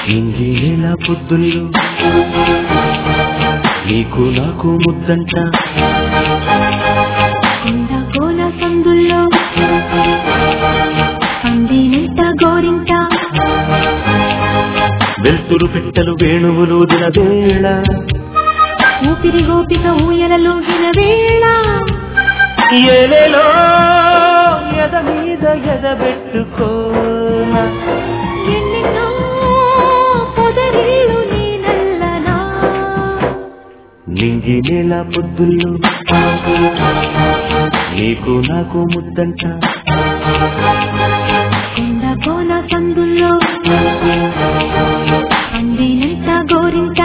ఇంగి నెల పొద్దుల్లో నీకు నాకు ముద్దంట కొండ కోన సందుల్లో అందినంత గోరింట వెలుతురు పిట్టలు వేణువులు దిన వేళ ఊపిరి గోపిక ఊయలలోగిన వేళ ఏలేలో ఎద మీద ఎద పెట్టుకోనా ఎన్నెన్నో పొదరిల్లు నేనల్లనా నింగి నెల పొద్దుల్లో నీకు నాకు ముద్దంట కొండ కోన సందుల్లో అందినంత గోరింట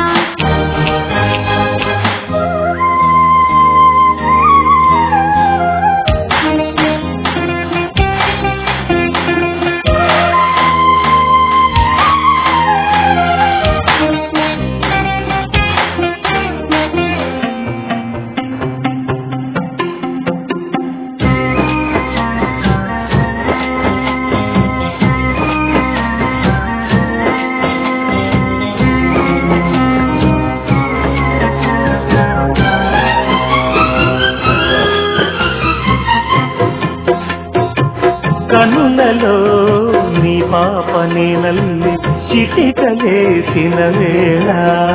కనులలో నీ పాప నేనల్లి చిటికలేసిన వేళ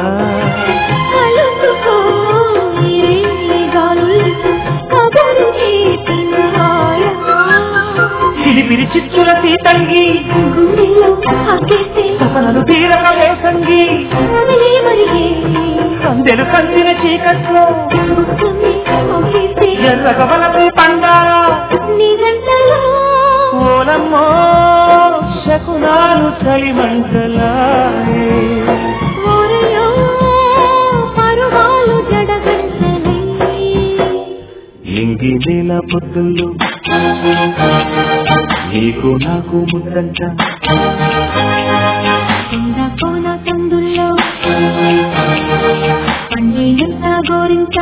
కలుసుకో ఈ రేయి గాలులకు కబురు చేసిన వాయ. చిలిపిరి చిచ్చుల సీతంగి గుండెల్లో హక్కేస్తే సపనలు తీరక వేసంగి వదిలే మరిగే. అందెలు కందిన చీకట్లో గుర్తుని ఒకేస్తే ఎర్రగ వలపై పండారా నీ గంటలో ఓలమ్మో శకునాలు చలిమంటలాయే ఓరయో పరువాలు జడగంటలై. ఇంగి నెల పొద్దుల్లో నీకు నాకు ముద్దంట కొండ కోన సందుల్లో పండినంత గోరింట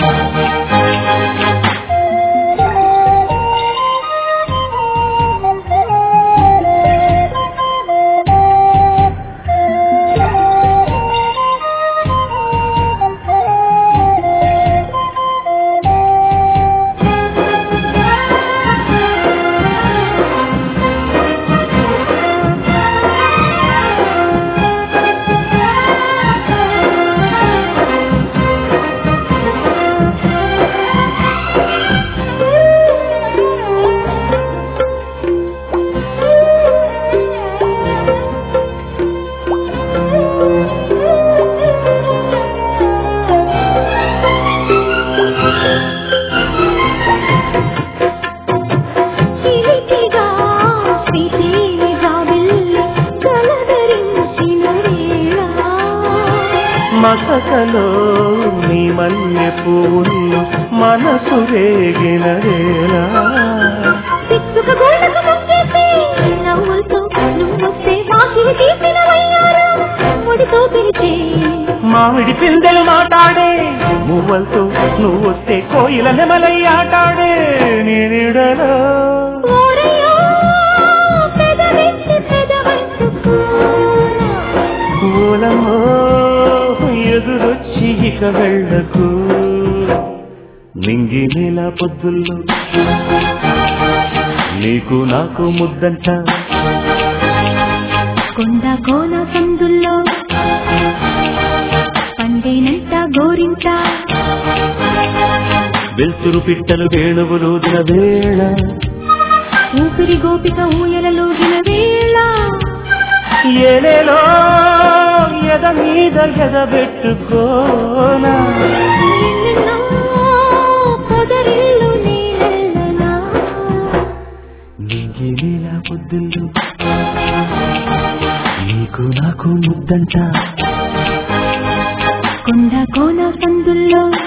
చిలిపిగా ప్రీతిగా వెళ్ళి కలవరించిన వేళ మసకలో నీ మల్లె పువ్వులు మనసు రేగిన వేళ సిక్కుక గోడకు ముక్కేసి నవ్వులతో నువ్వొస్తే వాకిలి తీసిన వయ్యారం ముడితో పిలిచే మామిడి పిందెలు మాట్లాడే మువ్వలతో నువ్వు వస్తే కోయిల నెమలై ఆటాడే నేనిడలో ఓరయ్యో పెదవించి పెదవంచుకో ఓలమ్మో ఎదురొచ్చి ఇక వెళ్ళకు నింగి నెల పొద్దుల్లో నీకు నాకు ముద్దంట కొండ కోన సందుల్లో పండేనంత గోరింట వెలుతురు పిట్టలు వేణువులు దిన వేళ ఊపిరి గోపిక ఊయలలోగిన వేళ ఏలేలో ఎద మీద ఎద పెట్టుకోనా ఎన్నెన్నో పొదరిల్లు నేలెల్లనా. నింగి నెల పొద్దుల్లో నీకు నాకు ముద్దంట కొండ కోన సందుల్లో